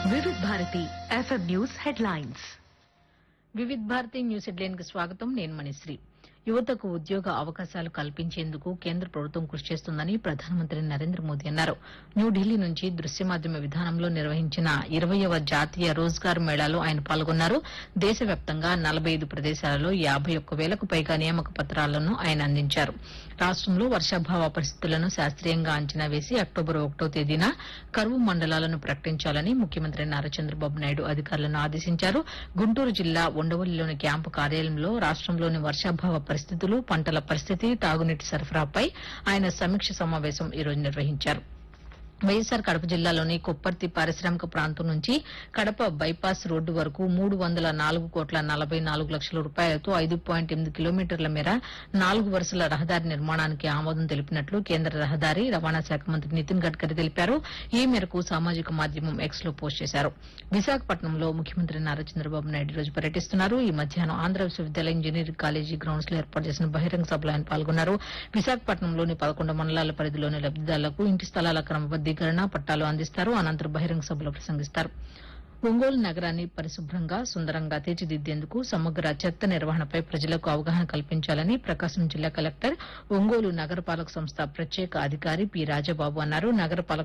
వివిధ Bharati FM news headlines Vividh Bharati news headline కి స్వాగతం నేను మణిశ్రీ యువతకు ఉద్యోగ అవకాశాలు కల్పించేందుకు కేంద్ర ప్రభుత్వం కృషి చేస్తుందని ప్రధానమంత్రి నరేంద్ర మోదీ అన్నారు న్యూఢిల్లీ నుంచి దృశ్య మాధ్యమ విధానంలో నిర్వహించిన ఇరవయవ జాతీయ రోజ్గార్ మేళాలో ఆయన పాల్గొన్నారు దేశవ్యాప్తంగా నలభై ఐదు ప్రదేశాలలో యాభై ఒక్క వేలకు పైగా నియామక పత్రాలను ఆయన అందించారు రాష్టంలో వర్షాభావ పరిస్థితులను శాస్త్రీయంగా అంచనా వేసి అక్టోబర్ ఒకటో తేదీన కరువు మండలాలను ప్రకటించాలని ముఖ్యమంత్రి నారా చంద్రబాబు నాయుడు అధికారులను ఆదేశించారు గుంటూరు జిల్లా ఉండవల్లిలోని క్యాంపు కార్యాలయంలో రాష్టంలోని వర్షాభావ పరిస్థితులు పంటల పరిస్థితి తాగునీటి సరఫరాపై ఆయన సమీక్ష సమావేశం ఈ రోజు నిర్వహించారు వైఎస్సార్ కడప జిల్లాలోని కొప్పర్తి పారిశ్రామిక ప్రాంతం నుంచి కడప బైపాస్ రోడ్డు వరకు మూడు వందల నాలుగు కోట్ల నలభై నాలుగు లక్షల రూపాయలతో ఐదు పాయింట్ ఎనిమిది కిలోమీటర్ల మేర నాలుగు వరుసల రహదారి నిర్మాణానికి ఆమోదం తెలిపినట్లు కేంద్ర రహదారి రవాణా శాఖ మంత్రి నితిన్ గడ్కరీ తెలిపారు ఈ మేరకు సామాజిక మాధ్యమం ఎక్స్ లో పోస్ట్ చేశారు విశాఖపట్నంలో ముఖ్యమంత్రి నారా చంద్రబాబు నాయుడు ఈ రోజు పర్యటిస్తున్నారు ఈ మధ్యాహ్నం ఆంధ్ర విశ్వవిద్యాలయ ఇంజనీరింగ్ కాలేజీ గ్రౌండ్స్ లో ఏర్పాటు చేసిన బహిరంగ సభలో ఆయన పాల్గొన్నారు విశాఖపట్నంలోని పదకొండు మండలాల పరిధిలోని లబ్దిదారులకు ఇంటి స్థలాల క్రమబద్దీకరణ పట్టాలు అందిస్తారు అనంతరం బహిరంగ సభలో ప్రసంగిస్తారు ఒంగోలు నగరాన్ని పరిశుభ్రంగా సుందరంగా తీర్చిదిద్దేందుకు సమగ్ర చెత్త నిర్వహణపై ప్రజలకు అవగాహన కల్పించాలని ప్రకాశం జిల్లా కలెక్టర్ ఒంగోలు నగరపాలక సంస్థ ప్రత్యేక అధికారి పి రాజబాబు అన్నారు నగరపాలక